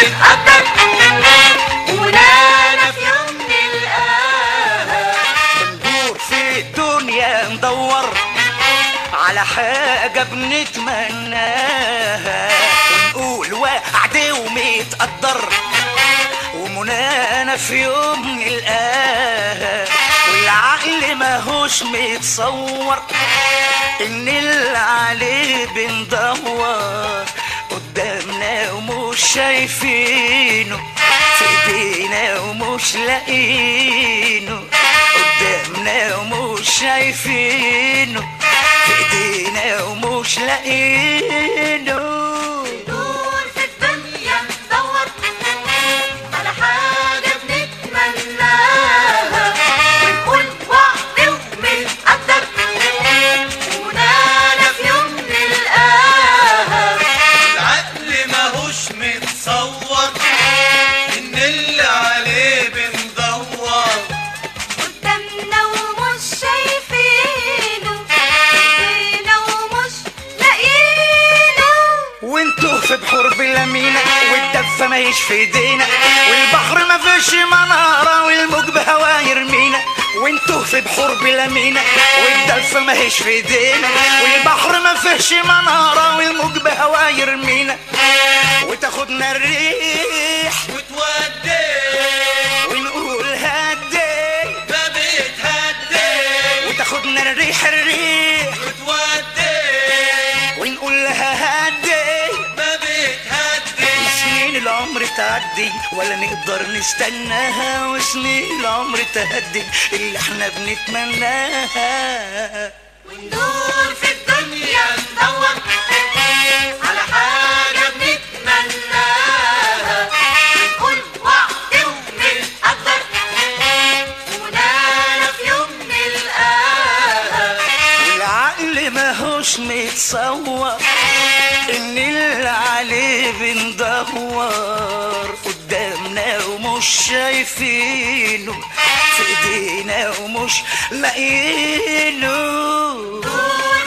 بنقدر ونانا في يوم نلقاها بندور في الدنيا ندور على حاجة بنتمناها ونقول وعد ومتقدر ومنانا في يوم نلقاها والعقل ماهوش متصور ان اللي عليه بندور قدامنا ومش شايفينه في ايدينا ومش لاقينه قدامنا ومش شايفينه في ايدينا ومش لاقينه ندور في الدنيا ندور على حاجة بنتمناها ونقول وعد وبنقدر ونانا في يوم نلقاها العقل ماهوش متصور ان اللي عليه بندور قدامنا ومش شايفينه ايدينا ومش لاقيينه وانتوا في بحور بلا مينا والدفة ماهيش في ايدينا والبحر ما فيش منارة والموج بهوا يرمينا وانتوا في بحور بلا مينا والدفة ماهيش في ايدينا والبحر ما فيش منارة والموج بهوا يرمينا وتاخدنا الريح وتودي ونقول هدي ما بتهدي وتاخدنا الريح الريح وتودي ونقول لها هدي ما بتهدي سنين العمر تعدي ولا نقدر نستناها وسنين العمر تهدي اللي احنا بنتمناها وندور في الدنيا ندور على حاجة بنتمناها ونقول وعد وبنقدر ونانا في يوم نلقاها والعقل ماهوش متصور ان اللي عليه بندور قدامنا ومش شايفينه في ايدينا ومش لاقيينه دور